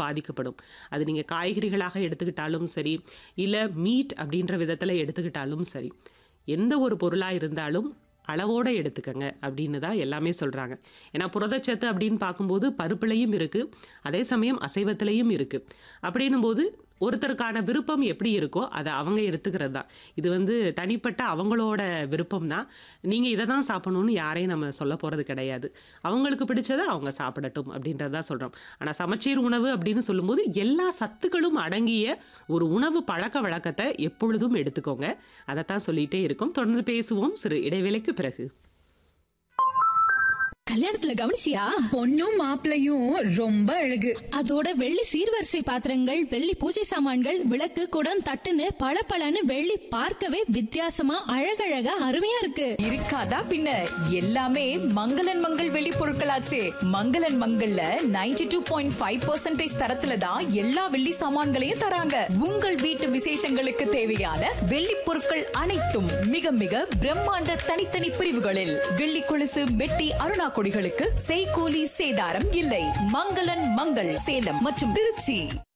பாதிக்கப்படும் அது நீங்கள் காய்கறிகளாக எடுத்துக்கிட்டாலும் சரி இல்லை மீட் அப்படின்ற விதத்தில் எடுத்துக்கிட்டாலும் சரி எந்த ஒரு பொருளாக இருந்தாலும் அளவோடு எடுத்துக்கங்க அப்படின்னு தான் எல்லாமே சொல்கிறாங்க ஏன்னா புரதச்சத்து அப்படின்னு பார்க்கும்போது பருப்புலையும் இருக்குது அதே சமயம் அசைவத்திலையும் இருக்குது அப்படின்னும் போது ஒருத்தருக்கான விருப்பம் எப்படி இருக்கோ அதை அவங்க எடுத்துக்கிறது தான் இது வந்து தனிப்பட்ட அவங்களோட விருப்பம் தான் நீங்கள் இதை தான் சாப்பிடணும்னு யாரையும் நம்ம சொல்ல போகிறது கிடையாது அவங்களுக்கு பிடிச்சதை அவங்க சாப்பிடட்டும் அப்படின்றது தான் சொல்கிறோம் ஆனால் சமச்சீர் உணவு அப்படின்னு சொல்லும்போது எல்லா சத்துக்களும் அடங்கிய ஒரு உணவு பழக்க வழக்கத்தை எப்பொழுதும் எடுத்துக்கோங்க அதைத்தான் சொல்லிகிட்டே இருக்கோம் தொடர்ந்து பேசுவோம் சிறு இடைவேளைக்கு பிறகு கல்யாணத்துல கவனிச்சியா பொண்ணும் மாப்பிளையும் ரொம்ப அழகு அதோட வெள்ளி சீர்வரிசை பாத்திரங்கள் வெள்ளி பூஜை சாமான்கள் விளக்கு குடம் தட்டுன்னு பளபளன்னு வெள்ளி பார்க்கவே வித்தியாசமா அழகழகா அருமையா இருக்கு இருக்காதா பின்ன எல்லாமே மங்களன் மங்கள் வெளி பொருட்களாச்சே மங்களன் மங்கள்ல 92.5% டூ பாயிண்ட் ஃபைவ் தரத்துல தான் எல்லா வெள்ளி சாமான்களையும் தராங்க உங்கள் வீட்டு விசேஷங்களுக்கு தேவையான வெள்ளி பொருட்கள் அனைத்தும் மிக மிக பிரம்மாண்ட தனித்தனி பிரிவுகளில் வெள்ளி கொலுசு மெட்டி அருணா கொடிகளுக்கு செய்கூலி சேதாரம் இல்லை மங்களன் மங்கள் சேலம் மற்றும் திருச்சி